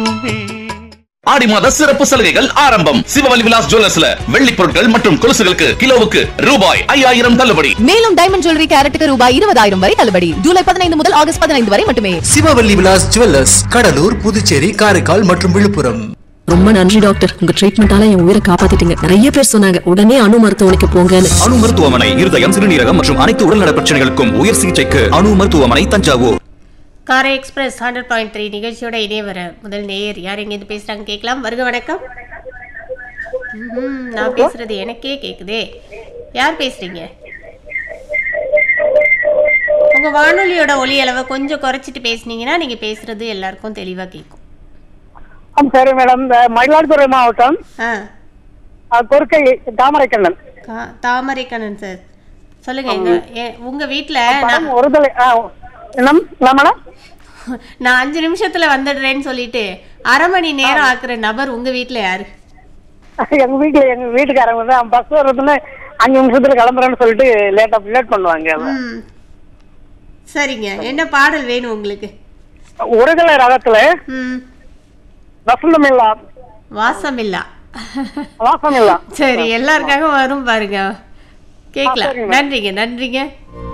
பூவே ஆடி மாத சிறப்பு சலுகைகள் ஆரம்பம் சிவவலி விலாஸ் ஜுவல்லர்ஸ்ல வெள்ளி பொருட்கள் மற்றும் கொலுசுகளுக்கு கிலோவுக்கு ரூபாய் ஐயாயிரம் தள்ளுபடி மேலும் டைமண்ட் ஜுவல்லரி கேரட்டுக்கு ரூபாய் இருபதாயிரம் வரை தள்ளுபடி ஜூலை பதினைந்து முதல் ஆகஸ்ட் பதினைந்து வரை மட்டுமே சிவவல்லி விலாஸ் ஜுவல்லர்ஸ் கடலூர் புதுச்சேரி காரைக்கால் மற்றும் விழுப்புரம் ரொம்ப நன்றி டாக்டர் உங்க ட்ரீட்மெண்டால என் உயிரை காப்பாத்திட்டீங்க நிறைய பேர் சொன்னாங்க உடனே அணு மருத்துவமனைக்கு போங்கன்னு அணு மருத்துவமனை இருதயம் சிறுநீரகம் மற்றும் அனைத்து உடல்நல பிரச்சனைகளுக்கும் உயர் சிகிச்சைக்கு அணு மருத்துவமனை தஞ்சாவூர் காரை எக்ஸ்பிரஸ் ஹண்ட்ரட் பாயிண்ட் த்ரீ நிகழ்ச்சியோட இணைய வர முதல் நேயர் யார் எங்கேருந்து பேசுறாங்க கேட்கலாம் வருக வணக்கம் ம்ஹும், நான் பேசுறது எனக்கே கேக்குதே யார் பேசுறீங்க உங்க வானொலியோட ஒலி அளவை கொஞ்சம் குறைச்சிட்டு பேசுனீங்கன்னா நீங்க பேசுறது எல்லாருக்கும் தெளிவா கேட்கும் ஆ, சரி மேடம் இந்த மயிலாடுதுறை மாவட்டம் ஆ ஆ, கொருக்கை தாமரைக்கண்ணன் கா- தாமரைக்கண்ணன் சார் சொல்லுங்க எங்க ஏ- உங்க வீட்ல படம் நான் ஒரு தலை ஆ, நம் என்ன மேடம் நான் அஞ்சு நிமிஷத்துல வந்துடுறேன்னு சொல்லிட்டு அரை மணி நேரம் ஆக்குற நபர் உங்க வீட்ல யாரு எங்க வீட்டுல எங்க வீட்டுக்காரங்க தான் பஸ் வர்றதுன்னு அஞ்சு நிமிஷத்துல கிளம்புறேன்னு சொல்லிட்டு லேட்டா லேட் பண்ணுவாங்க ம் சரிங்க என்ன பாடல் வேணும் உங்களுக்கு உரகலை ரகத்துல ம் வசந்தம் இல்லா வாசமில்லா வாசம் இல்லா சரி எல்லாருக்காகவும் வரும் பாருங்க கேட்கலாம் சரிங்க. நன்றிங்க நன்றிங்க